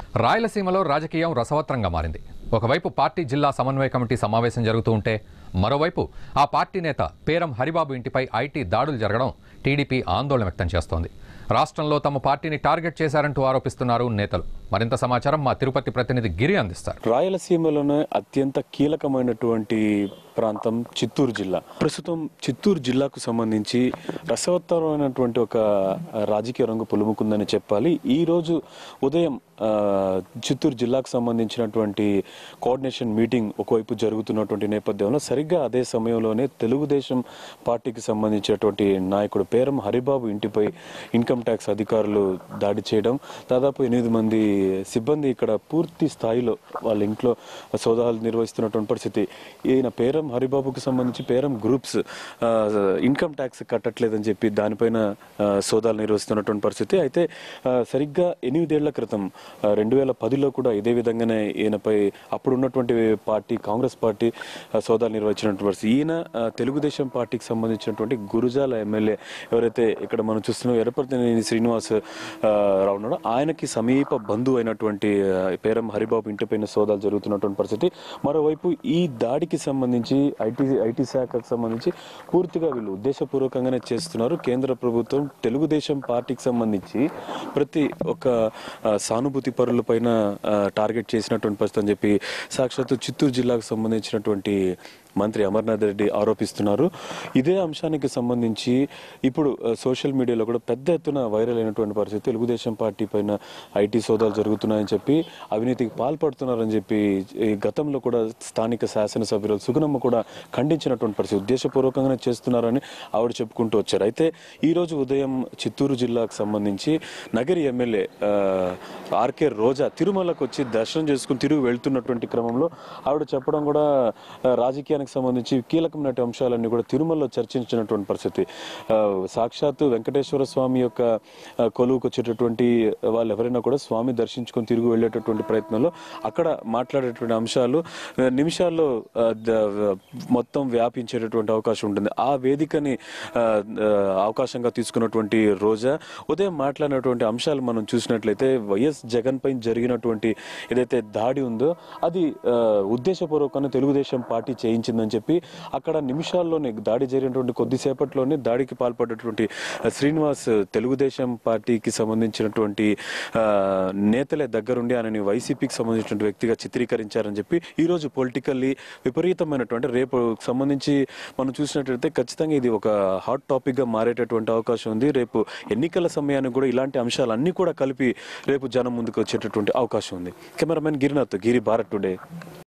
రాయలసీమలో రాజకీయం రసవత్రంగా మారింది ఒకవైపు పార్టీ జిల్లా సమన్వయ కమిటీ సమావేశం జరుగుతూ ఉంటే మరోవైపు ఆ పార్టీ నేత పేరం హరిబాబు ఇంటిపై ఐటీ దాడులు జరగడం టీడీపీ ఆందోళన వ్యక్తం చేస్తోంది రాష్ట్రంలో తమ పార్టీని టార్గెట్ చేశారంటూ ఆరోపిస్తున్నారు నేతలు మరింత సమాచారం మా తిరుపతి ప్రతినిధి గిరి అందిస్తారు రాయలసీమలోనే అత్యంత కీలకమైనటువంటి ప్రాంతం చిత్తూరు జిల్లా ప్రస్తుతం చిత్తూరు జిల్లాకు సంబంధించి రసవత్తరమైనటువంటి ఒక రాజకీయ రంగు పులుముకుందని చెప్పాలి ఈ రోజు ఉదయం ఆ, చిత్తూరు జిల్లాకు సంబంధించినటువంటి కోఆర్డినేషన్ మీటింగ్ ఒకవైపు జరుగుతున్నటువంటి నేపథ్యంలో సరిగ్గా అదే సమయంలోనే తెలుగుదేశం పార్టీకి సంబంధించినటువంటి నాయకుడు పేరం హరిబాబు ఇంటిపై ఇన్కమ్ ట్యాక్స్ అధికారులు దాడి చేయడం దాదాపు ఎనిమిది మంది సిబ్బంది ఇక్కడ పూర్తి స్థాయిలో వాళ్ళ ఇంట్లో సోదాలు నిర్వహిస్తున్నటువంటి పరిస్థితి ఈయన పేరం హరిబాబుకు సంబంధించి పేరం గ్రూప్స్ ఆ, ఇన్కమ్ ట్యాక్స్ కట్టట్లేదని చెప్పి దానిపైన ఆ, సోదాలు నిర్వహిస్తున్నటువంటి పరిస్థితి అయితే ఆ, సరిగ్గా ఎనిమిదేళ్ల క్రితం రెండు వేల పదిలో కూడా ఇదే విధంగానే ఈయనపై అప్పుడు ఉన్నటువంటి పార్టీ కాంగ్రెస్ పార్టీ ఆ, సోదాలు నిర్వహించినటువంటి పరిస్థితి ఈయన ఆ, తెలుగుదేశం పార్టీకి సంబంధించినటువంటి గురుజాల ఎమ్మెల్యే ఎవరైతే ఇక్కడ మనం చూస్తున్నాం ఎర్రపర్తినేని శ్రీనివాస్ ఆ, రావు ఉన్నాడో ఆయనకి సమీప బంధువు అయినటువంటి ఆ, పేరం హరిబాబు ఇంటిపైన సోదాలు జరుగుతున్నటువంటి పరిస్థితి మరోవైపు ఈ దాడికి సంబంధించి ఐటీ ఐటీ శాఖకు సంబంధించి పూర్తిగా వీళ్ళు ఉద్దేశపూర్వకంగానే చేస్తున్నారు కేంద్ర ప్రభుత్వం తెలుగుదేశం పార్టీకి సంబంధించి ప్రతి ఒక్క ఆ, సానుభూతి పరుల పైన టార్గెట్ చేసినటువంటి పరిస్థితి అని చెప్పి సాక్షాత్తు చిత్తూరు జిల్లాకు సంబంధించినటువంటి మంత్రి అమర్నాథ్ రెడ్డి ఆరోపిస్తున్నారు ఇదే అంశానికి సంబంధించి ఇప్పుడు ఆ, సోషల్ మీడియాలో కూడా పెద్ద ఎత్తున వైరల్ అయినటువంటి పరిస్థితి తెలుగుదేశం పార్టీ పైన ఐటీ సోదాలు జరుగుతున్నాయని చెప్పి అవినీతికి పాల్పడుతున్నారని చెప్పి ఈ గతంలో కూడా స్థానిక శాసనసభ్యులు సుగుణమ్మ కూడా ఖండించినటువంటి పరిస్థితి ఉద్దేశపూర్వకంగానే చేస్తున్నారని ఆవిడ చెప్పుకుంటూ వచ్చారు అయితే ఈ రోజు ఉదయం చిత్తూరు జిల్లాకు సంబంధించి నగరి ఎమ్మెల్యే ఆ, ఆర్కే రోజా తిరుమలకు వచ్చి దర్శనం చేసుకుని తిరుగు వెళ్తున్నటువంటి క్రమంలో ఆవిడ చెప్పడం కూడా ఆ, రాజకీయానికి సంబంధించి కీలకమైన అంశాలన్నీ కూడా తిరుమలలో చర్చించినటువంటి పరిస్థితి ఆ, సాక్షాత్తు వెంకటేశ్వర స్వామి యొక్క ఆ, కొలువుకు వచ్చేటటువంటి వాళ్ళు ఎవరైనా కూడా స్వామి దర్శించుకొని తిరిగి వెళ్ళేటటువంటి ప్రయత్నంలో అక్కడ మాట్లాడేటువంటి అంశాలు ఆ, నిమిషాల్లో ఆ, ద- మొత్తం వ్యాపించేటటువంటి అవకాశం ఉంటుంది ఆ వేదికని ఆ, ఆ, అవకాశంగా తీసుకున్నటువంటి రోజా ఉదయం మాట్లాడినటువంటి అంశాలు మనం చూసినట్లయితే వైఎస్ జగన్ పై జరిగినటువంటి ఏదైతే దాడి ఉందో అది ఆ, ఉద్దేశపూర్వకంగా తెలుగుదేశం పార్టీ చేయించిందని చెప్పి అక్కడ నిమిషాల్లోనే దాడి జరిగినటువంటి కొద్దిసేపట్లోనే దాడికి పాల్పడ్డటువంటి ఆ, శ్రీనివాస్ తెలుగుదేశం పార్టీకి సంబంధించినటువంటి ఆ, నేతలే దగ్గరుండి ఆయనని వైసీపీకి సంబంధించినటువంటి వ్యక్తిగా చిత్రీకరించారని చెప్పి ఈ రోజు పొలిటికల్లీ విపరీతమైనటువంటి రేపు సంబంధించి మనం చూసినట్లయితే ఖచ్చితంగా ఇది ఒక హాట్ టాపిక్ గా మారేటటువంటి అవకాశం ఉంది రేపు ఎన్నికల సమయానికి కూడా ఇలాంటి అంశాలన్నీ కూడా కలిపి రేపు జనం ముందుకు వచ్చేటటువంటి అవకాశం ఉంది కెమెరామెన్ గిరినాథ్ గిరి భారత్ టుడే